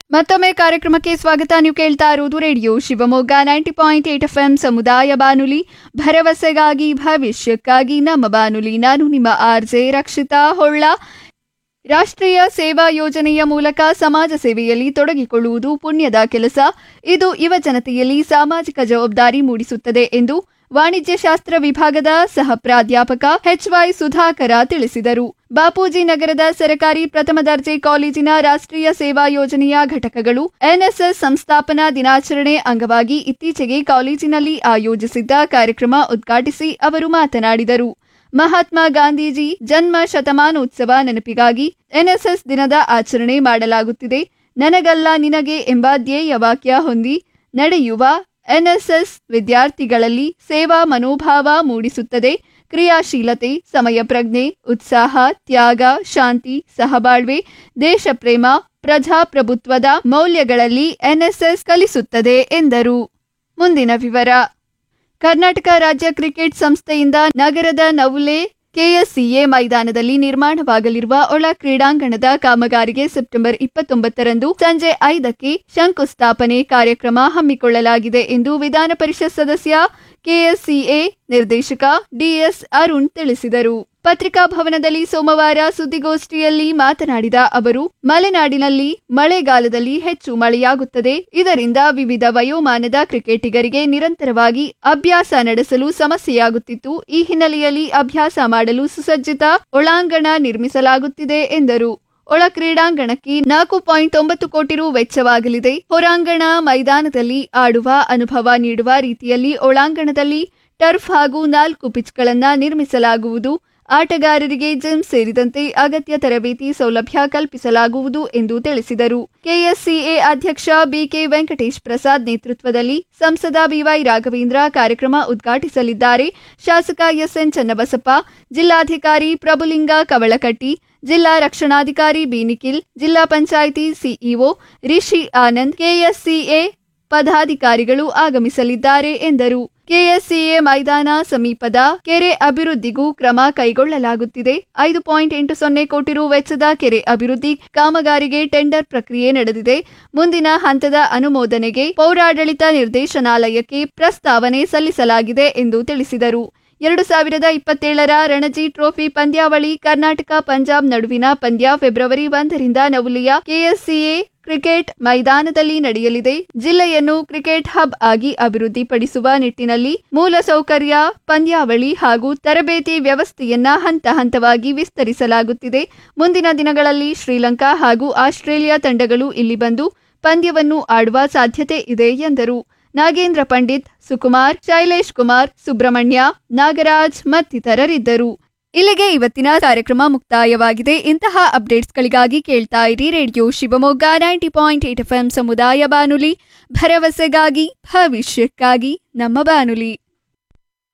ಮತ್ತೊಮ್ಮೆ ಕಾರ್ಯಕ್ರಮಕ್ಕೆ ಸ್ವಾಗತ ನೀವು ಕೇಳ್ತಾ ಇರುವುದು radio Shivamogga ninety point eight F M ಸಮುದಾಯ ಬಾನುಲಿ ಭರವಸೆಗಾಗಿ ಭವಿಷ್ಯಕ್ಕಾಗಿ ನಮ್ಮ ಬಾನುಲಿ ನಾನು ನಿಮ್ಮ ಆರ್ ಜೆ ರಕ್ಷಿತಾ ಹೊಳ್ಳ ರಾಷ್ಟ್ರೀಯ ಸೇವಾ ಯೋಜನೆಯ ಮೂಲಕ ಸಮಾಜ ಸೇವೆಯಲ್ಲಿ ತೊಡಗಿಕೊಳ್ಳುವುದು ಪುಣ್ಯದ ಕೆಲಸ ಇದು ಯುವ ಜನತೆಯಲ್ಲಿ ಸಾಮಾಜಿಕ ಜವಾಬ್ದಾರಿ ಮೂಡಿಸುತ್ತದೆ ಎಂದು ವಾಣಿಜ್ಯ ಶಾಸ್ತ್ರ ವಿಭಾಗದ ಸಹ ಪ್ರಾಧ್ಯಾಪಕ ಎಚ್ವೈ ಸುಧಾಕರ ತಿಳಿಸಿದರು ಬಾಪೂಜಿ ನಗರದ ಸರಕಾರಿ ಪ್ರಥಮ ದರ್ಜೆ ಕಾಲೇಜಿನ ರಾಷ್ಟ್ರೀಯ ಸೇವಾ ಯೋಜನೆಯ ಘಟಕಗಳು ಎನ್ಎಸ್ಎಸ್ ಸಂಸ್ಥಾಪನಾ ದಿನಾಚರಣೆ ಅಂಗವಾಗಿ ಇತ್ತೀಚೆಗೆ ಕಾಲೇಜಿನಲ್ಲಿ ಆಯೋಜಿಸಿದ್ದ ಕಾರ್ಯಕ್ರಮ ಉದ್ಘಾಟಿಸಿ ಅವರು ಮಾತನಾಡಿದರು ಮಹಾತ್ಮ ಗಾಂಧೀಜಿ ಜನ್ಮ ಶತಮಾನೋತ್ಸವ ನೆನಪಿಗಾಗಿ ಎನ್ಎಸ್ಎಸ್ ದಿನದ ಆಚರಣೆ ಮಾಡಲಾಗುತ್ತಿದೆ ನನಗಲ್ಲ ನಿನಗೆ ಎಂಬ ಧ್ಯೇಯ ವಾಕ್ಯ ಹೊಂದಿ ನಡೆಯುವ ಎನ್ಎಸ್ಎಸ್ ವಿದ್ಯಾರ್ಥಿಗಳಲ್ಲಿ ಸೇವಾ ಮನೋಭಾವ ಮೂಡಿಸುತ್ತದೆ ಕ್ರಿಯಾಶೀಲತೆ ಸಮಯ ಪ್ರಜ್ಞೆ ಉತ್ಸಾಹ ತ್ಯಾಗ ಶಾಂತಿ ಸಹಬಾಳ್ವೆ ದೇಶಪ್ರೇಮ ಪ್ರಜಾಪ್ರಭುತ್ವದ ಮೌಲ್ಯಗಳಲ್ಲಿ ಎನ್ಎಸ್ಎಸ್ ಕಲಿಸುತ್ತದೆ ಎಂದರು ಮುಂದಿನ ವಿವರ ಕರ್ನಾಟಕ ರಾಜ್ಯ ಕ್ರಿಕೆಟ್ ಸಂಸ್ಥೆಯಿಂದ ನಗರದ ನವುಲೆ ಕೆಎಸ್ಸಿಎ ಮೈದಾನದಲ್ಲಿ ನಿರ್ಮಾಣವಾಗಲಿರುವ ಒಳ ಕ್ರೀಡಾಂಗಣದ ಕಾಮಗಾರಿಗೆ ಸೆಪ್ಟೆಂಬರ್ ಇಪ್ಪತ್ತೊಂಬತ್ತರಂದು ಸಂಜೆ ಐದಕ್ಕೆ ಶಂಕುಸ್ಥಾಪನೆ ಕಾರ್ಯಕ್ರಮ ಹಮ್ಮಿಕೊಳ್ಳಲಾಗಿದೆ ಎಂದು ವಿಧಾನ ಪರಿಷತ್ ಸದಸ್ಯ ಕೆಎಸ್ಸಿಎ ನಿರ್ದೇಶಕ ಡಿಎಸ್ ಅರುಣ್ ತಿಳಿಸಿದರು ಪತ್ರಿಕಾ ಭವನದಲ್ಲಿ ಸೋಮವಾರ ಸುದ್ದಿಗೋಷ್ಠಿಯಲ್ಲಿ ಮಾತನಾಡಿದ ಅವರು ಮಲೆನಾಡಿನಲ್ಲಿ ಮಳೆಗಾಲದಲ್ಲಿ ಹೆಚ್ಚು ಮಳೆಯಾಗುತ್ತದೆ ಇದರಿಂದ ವಿವಿಧ ವಯೋಮಾನದ ಕ್ರಿಕೆಟಿಗರಿಗೆ ನಿರಂತರವಾಗಿ ಅಭ್ಯಾಸ ನಡೆಸಲು ಸಮಸ್ಯೆಯಾಗುತ್ತಿತ್ತು ಈ ಹಿನ್ನೆಲೆಯಲ್ಲಿ ಅಭ್ಯಾಸ ಮಾಡಲು ಸುಸಜ್ಜಿತ ಒಳಾಂಗಣ ನಿರ್ಮಿಸಲಾಗುತ್ತಿದೆ ಎಂದರು ಒಳ ಕ್ರೀಡಾಂಗಣಕ್ಕೆ ನಾಲ್ಕು ಪಾಯಿಂಟ್ ಒಂಬತ್ತು ಕೋಟಿ ರು ವೆಚ್ಚವಾಗಲಿದೆ ಹೊರಾಂಗಣ ಮೈದಾನದಲ್ಲಿ ಆಡುವ ಅನುಭವ ನೀಡುವ ರೀತಿಯಲ್ಲಿ ಒಳಾಂಗಣದಲ್ಲಿ ಟರ್ಫ್ ಹಾಗೂ ನಾಲ್ಕು ಪಿಚ್ಗಳನ್ನು ನಿರ್ಮಿಸಲಾಗುವುದು ಆಟಗಾರರಿಗೆ ಜಿಮ್ ಸೇರಿದಂತೆ ಅಗತ್ಯ ತರಬೇತಿ ಸೌಲಭ್ಯ ಕಲ್ಪಿಸಲಾಗುವುದು ಎಂದು ತಿಳಿಸಿದರು ಕೆಎಸ್ಸಿಎ ಅಧ್ಯಕ್ಷ ಬಿಕೆ ವೆಂಕಟೇಶ್ ಪ್ರಸಾದ್ ನೇತೃತ್ವದಲ್ಲಿ ಸಂಸದ ಬಿವೈ ರಾಘವೇಂದ್ರ ಕಾರ್ಯಕ್ರಮ ಉದ್ಘಾಟಿಸಲಿದ್ದಾರೆ ಶಾಸಕ ಎಸ್ಎನ್ ಚನ್ನಬಸಪ್ಪ ಜಿಲ್ಲಾಧಿಕಾರಿ ಪ್ರಭುಲಿಂಗ ಕವಳಕಟ್ಟಿ ಜಿಲ್ಲಾ ರಕ್ಷಣಾಧಿಕಾರಿ ಬಿ ನಿಖಿಲ್ ಜಿಲ್ಲಾ ಪಂಚಾಯಿತಿ ಸಿಇಒ ರಿಷಿ ಆನಂದ್ ಕೆಎಸ್ಸಿಎ ಪದಾಧಿಕಾರಿಗಳು ಆಗಮಿಸಲಿದ್ದಾರೆ ಎಂದರು ಕೆಎಸ್ಸಿಎ ಮೈದಾನ ಸಮೀಪದ ಕೆರೆ ಅಭಿವೃದ್ಧಿಗೂ ಕ್ರಮ ಕೈಗೊಳ್ಳಲಾಗುತ್ತಿದೆ ಐದು ಪಾಯಿಂಟ್ ಎಂಟು ಸೊನ್ನೆ ಕೋಟಿ ರು ವೆಚ್ಚದ ಕೆರೆ ಅಭಿವೃದ್ಧಿ ಕಾಮಗಾರಿಗೆ ಟೆಂಡರ್ ಪ್ರಕ್ರಿಯೆ ನಡೆದಿದೆ ಮುಂದಿನ ಹಂತದ ಅನುಮೋದನೆಗೆ ಪೌರಾಡಳಿತ ನಿರ್ದೇಶನಾಲಯಕ್ಕೆ ಪ್ರಸ್ತಾವನೆ ಸಲ್ಲಿಸಲಾಗಿದೆ ಎಂದು ತಿಳಿಸಿದರು ಎರಡು ಸಾವಿರದ ಇಪ್ಪತ್ತೇಳರ ರಣಜಿ ಟ್ರೋಫಿ ಪಂದ್ಯಾವಳಿ ಕರ್ನಾಟಕ ಪಂಜಾಬ್ ನಡುವಿನ ಪಂದ್ಯ ಫೆಬ್ರವರಿ ಒಂದರಿಂದ ನವುಲಿಯ ಕೆಎಸ್ಸಿಎ ಕ್ರಿಕೆಟ್ ಮೈದಾನದಲ್ಲಿ ನಡೆಯಲಿದೆ ಜಿಲ್ಲೆಯನ್ನು ಕ್ರಿಕೆಟ್ ಹಬ್ ಆಗಿ ಅಭಿವೃದ್ಧಿಪಡಿಸುವ ನಿಟ್ಟಿನಲ್ಲಿ ಮೂಲಸೌಕರ್ಯ ಪಂದ್ಯಾವಳಿ ಹಾಗೂ ತರಬೇತಿ ವ್ಯವಸ್ಥೆಯನ್ನ ಹಂತ ಹಂತವಾಗಿ ವಿಸ್ತರಿಸಲಾಗುತ್ತಿದೆ ಮುಂದಿನ ದಿನಗಳಲ್ಲಿ ಶ್ರೀಲಂಕಾ ಹಾಗೂ ಆಸ್ಟ್ರೇಲಿಯಾ ತಂಡಗಳು ಇಲ್ಲಿ ಬಂದು ಪಂದ್ಯವನ್ನು ಆಡುವ ಸಾಧ್ಯತೆ ಇದೆ ಎಂದರು ನಾಗೇಂದ್ರ ಪಂಡಿತ್ ಸುಕುಮಾರ್ ಶೈಲೇಶ್ ಕುಮಾರ್ ಸುಬ್ರಹ್ಮಣ್ಯ ನಾಗರಾಜ್ ಮತ್ತಿತರರಿದ್ದರು ಇಲ್ಲಿಗೆ ಇವತ್ತಿನ ಕಾರ್ಯಕ್ರಮ ಮುಕ್ತಾಯವಾಗಿದೆ ಇಂತಹ ಅಪ್ಡೇಟ್ಸ್ಗಳಿಗಾಗಿ ಕೇಳ್ತಾ ಇರಿ radio Shivamogga ninety point eight F ಸಮುದಾಯ ಬಾನುಲಿ ಭರವಸೆಗಾಗಿ ಭವಿಷ್ಯಕ್ಕಾಗಿ ನಮ್ಮ ಬಾನುಲಿ